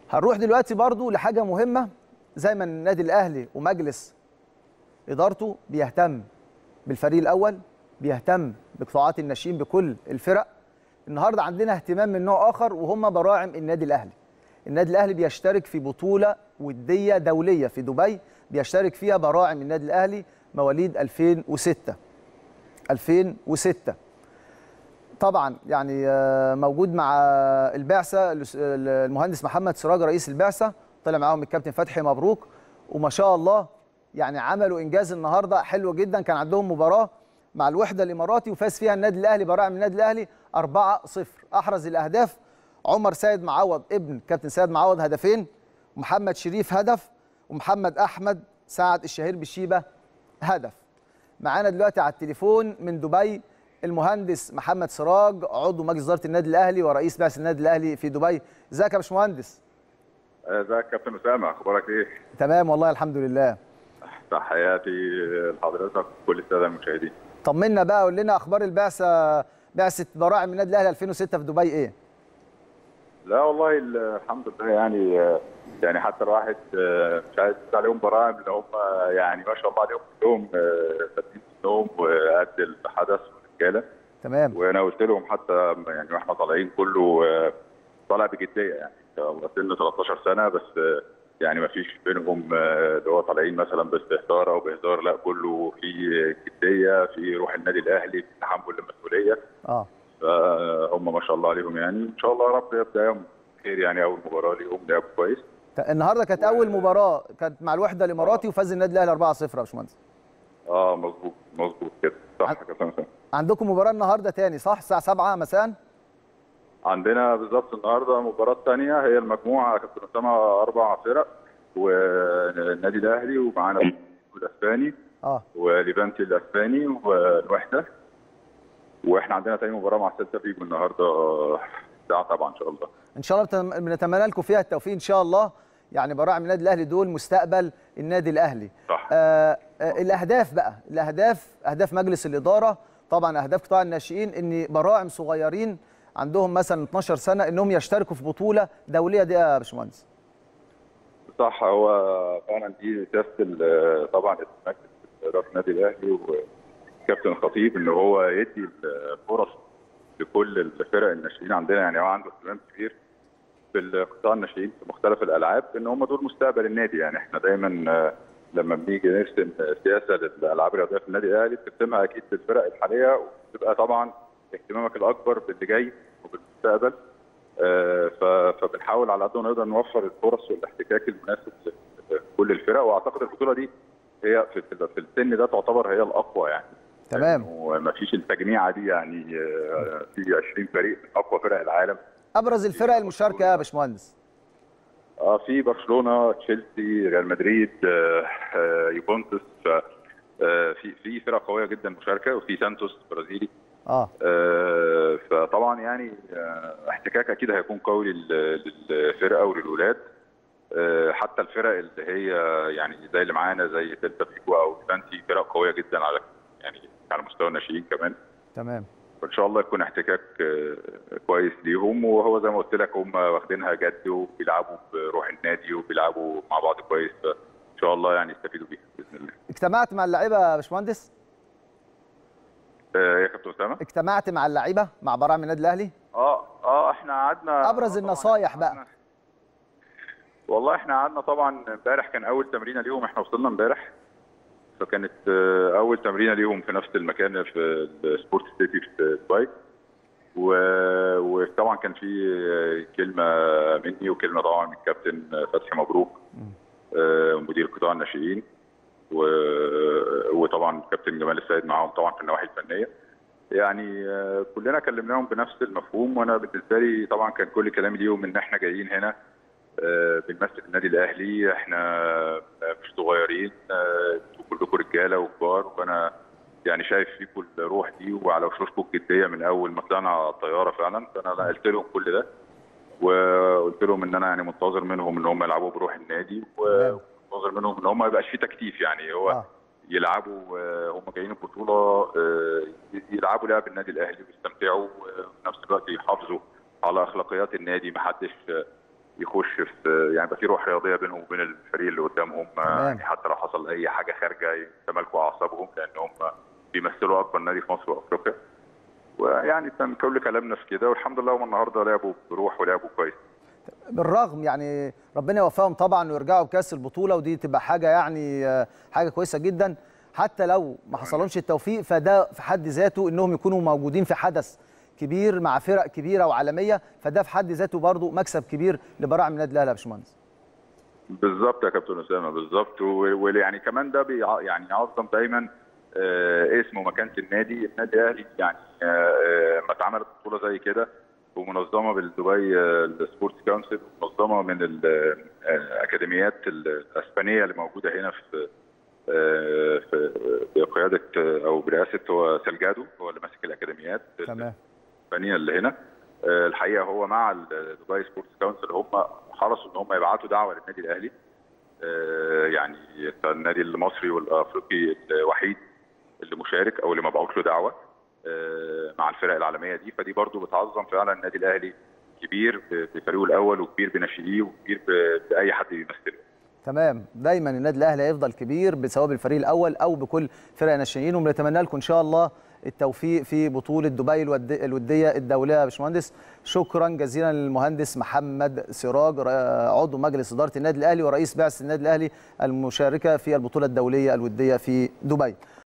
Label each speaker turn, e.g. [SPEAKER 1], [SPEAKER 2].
[SPEAKER 1] هنروح دلوقتي برضو لحاجه مهمه زي ما النادي الاهلي ومجلس ادارته بيهتم بالفريق الاول بيهتم بقطاعات الناشئين بكل الفرق النهارده عندنا اهتمام من نوع اخر وهم براعم النادي الاهلي النادي الاهلي بيشترك في بطوله وديه دوليه في دبي بيشترك فيها براعم النادي الاهلي مواليد 2006 2006 طبعا يعني آه، موجود مع البعثه الأس- المهندس محمد سراج رئيس البعثه طلع معاهم الكابتن فتحي مبروك وما شاء الله يعني عملوا انجاز النهارده حلو جدا كان عندهم مباراه مع الوحده الاماراتي وفاز فيها النادي الاهلي براعم النادي الاهلي 4-0 احرز الاهداف عمر سيد معوض ابن كابتن سيد معوض هدفين ومحمد شريف هدف ومحمد احمد سعد الشهير بشيبه هدف معانا دلوقتي على التليفون من دبي المهندس محمد سراج عضو مجلس اداره النادي الاهلي ورئيس بعثه النادي الاهلي في دبي ازيك يا باشمهندس
[SPEAKER 2] ازيك يا كابتن اسامه اخبارك ايه؟
[SPEAKER 1] تمام والله الحمد لله
[SPEAKER 2] تحياتي لحضرتك وكل الساده المشاهدين.
[SPEAKER 1] طمنا بقى قول لنا اخبار البعثه بعثه براعم النادي الاهلي 2006 في دبي ايه
[SPEAKER 2] لا والله ال- الحمد لله يعني يعني حتى الواحد مش عايز يقول عليهم براعم اللي هم يعني ما شاء الله عليهم كلهم ثابتين في النوم وقد الحدث والرجاله
[SPEAKER 1] تمام
[SPEAKER 2] وانا قلت لهم حتى يعني واحنا طالعين كله طالع بجديه يعني هو سن 13 سنه بس يعني ما فيش بينهم اللي هو طالعين مثلا باستهتار او بهزار لا كله في جديه في روح النادي الاهلي في تحمل المسؤوليه
[SPEAKER 1] اه
[SPEAKER 2] فهم ما شاء الله عليهم يعني ان شاء الله يا رب يبدا يوم خير يعني اول مباراه ليهم لعبوا كويس
[SPEAKER 1] ت- النهارده كانت اول مباراه كانت مع الوحده الاماراتي وفاز النادي الاهلي 4-0 يا باشمهندس
[SPEAKER 2] اه مظبوط مظبوط كده صح يا كابتن حسام
[SPEAKER 1] عندكم مباراه النهارده تاني صح الساعه 7 مساء
[SPEAKER 2] عندنا بالظبط النهارده مباراه ثانيه هي المجموعه يا كابتن اسامه اربع فرق والنادي الاهلي ومعانا الاسباني
[SPEAKER 1] اه
[SPEAKER 2] وليفانتي الاسباني والوحده واحنا عندنا تاني مباراه مع سيلتا فيجو النهارده الساعه 7 ان شاء الله
[SPEAKER 1] ان شاء الله بتم- بنتمنى لكم فيها التوفيق ان شاء الله يعني براعم النادي الاهلي دول مستقبل النادي الاهلي
[SPEAKER 2] صح
[SPEAKER 1] آه آه الاهداف بقى الاهداف اهداف مجلس الاداره طبعا اهداف قطاع الناشئين ان براعم صغيرين عندهم مثلا 12 سنه انهم يشتركوا في بطوله دوليه دي يا باشمهندس
[SPEAKER 2] صح هو فعلا دي سياسه ال- طبعا مجلس اداره النادي الاهلي وكابتن الخطيب ان هو يدي الفرص لكل الفرق الناشئين عندنا يعني هو عنده اهتمام كبير بالقطاع الناشئين في مختلف الالعاب ان هم دول مستقبل النادي يعني احنا دايما آه، لما بنيجي نرسم سياسه للالعاب الرياضيه في النادي الاهلي بترسمها اكيد للفرق الحاليه وبتبقى طبعا اهتمامك الاكبر باللي جاي وبالمستقبل آه، ف- فبنحاول على قد ما نقدر نوفر الفرص والاحتكاك المناسب لكل الفرق واعتقد البطوله دي هي في في- في السن ده تعتبر هي الاقوى يعني
[SPEAKER 1] تمام
[SPEAKER 2] وما فيش التجميعه دي يعني آه، في 20 فريق من اقوى فرق العالم
[SPEAKER 1] ابرز الفرق المشاركه يا باشمهندس
[SPEAKER 2] اه في برشلونه تشيلسي ريال مدريد آه، آه، يوفنتوس ف آه، في في فرق قويه جدا مشاركه وفي سانتوس برازيلي
[SPEAKER 1] اه
[SPEAKER 2] آه، فطبعا يعني آه، احتكاك اكيد هيكون قوي لل- للفرقه وللولاد آه، حتى الفرق اللي هي يعني زي اللي معانا زي سيلتا فيجو او فانتي فرق قويه جدا على يعني على مستوى الناشئين كمان
[SPEAKER 1] تمام
[SPEAKER 2] فان شاء الله يكون احتكاك آه، كويس ليهم وهو زي ما قلت لك هم واخدينها جد وبيلعبوا بروح النادي وبيلعبوا مع بعض كويس فان شاء الله يعني يستفيدوا بيها باذن الله.
[SPEAKER 1] اجتمعت مع اللعيبه يا باشمهندس
[SPEAKER 2] آه، يا كابتن اسامه
[SPEAKER 1] اجتمعت مع اللعيبه مع براعم النادي الاهلي
[SPEAKER 2] اه اه احنا قعدنا
[SPEAKER 1] ابرز
[SPEAKER 2] طبعاً
[SPEAKER 1] النصايح بقى
[SPEAKER 2] قعدنا- والله احنا قعدنا طبعا امبارح كان اول تمرينه ليهم احنا وصلنا امبارح فكانت آه، اول تمرينه ليهم في نفس المكان في السبورت سيتي في دبي و- وطبعا كان في آه، كلمه مني وكلمه طبعا من الكابتن فتحي مبروك آه، مدير قطاع الناشئين و- وطبعا الكابتن جمال السيد معاهم طبعا في النواحي الفنيه يعني آه، كلنا كلمناهم بنفس المفهوم وانا بالنسبه لي طبعا كان كل كلامي ليهم ان احنا جايين هنا آه، بنمثل النادي الاهلي احنا آه، مش صغيرين آه، انتوا كلكم رجاله وكبار وانا يعني شايف فيكم الروح دي وعلى وشوشكم الجديه من اول ما طلعنا على الطياره فعلا فانا قلت لهم كل ده وقلت لهم ان انا يعني منتظر منهم ان هم يلعبوا بروح النادي
[SPEAKER 1] تمام.
[SPEAKER 2] ومنتظر منهم ان هم ما يبقاش في تكتيف يعني هو
[SPEAKER 1] آه.
[SPEAKER 2] يلعبوا آه، هم جايين البطوله آه، يلعبوا لعب النادي الاهلي ويستمتعوا وفي نفس الوقت يحافظوا على اخلاقيات النادي ما حدش يخش في يعني يبقى في روح رياضيه بينهم وبين الفريق اللي قدامهم يعني حتى لو حصل اي حاجه خارجه يتمالكوا اعصابهم لان هم بيمثلوا اكبر نادي في مصر وافريقيا ويعني كان كل كلامنا في كده والحمد لله هم النهارده لعبوا بروح ولعبوا كويس
[SPEAKER 1] بالرغم يعني ربنا يوفقهم طبعا ويرجعوا بكاس البطوله ودي تبقى حاجه يعني حاجه كويسه جدا حتى لو ما حصلهمش التوفيق فده في حد ذاته انهم يكونوا موجودين في حدث كبير مع فرق كبيره وعالميه فده في حد ذاته برضه مكسب كبير لبراعم النادي الاهلي يا باشمهندس
[SPEAKER 2] بالظبط يا كابتن اسامه بالظبط ويعني كمان ده بيع يعني يعظم دايما آه اسم ومكانه النادي النادي الاهلي يعني آه ما اتعملت بطوله زي كده ومنظمه بالدبي السبورتس كونسل ومنظمه من الاكاديميات الاسبانيه اللي موجوده هنا في في بقياده او برئاسه هو سلجادو هو اللي ماسك الاكاديميات
[SPEAKER 1] تمام
[SPEAKER 2] الاسبانيه اللي هنا الحقيقه هو مع الدبي سبورتس كونسل هم حرصوا ان هم يبعتوا دعوه للنادي الاهلي يعني النادي المصري والافريقي الوحيد اللي مشارك او اللي مبعوت له دعوه مع الفرق العالميه دي فدي برضو بتعظم فعلا النادي الاهلي كبير بفريقه الاول وكبير بناشئيه وكبير باي حد بيمثله
[SPEAKER 1] تمام دايما النادي الاهلي هيفضل كبير سواء بالفريق الاول او بكل فرق الناشئين ونتمنى لكم ان شاء الله التوفيق في بطوله دبي الوديه الدوليه يا باشمهندس شكرا جزيلا للمهندس محمد سراج عضو مجلس اداره النادي الاهلي ورئيس بعثه النادي الاهلي المشاركه في البطوله الدوليه الوديه في دبي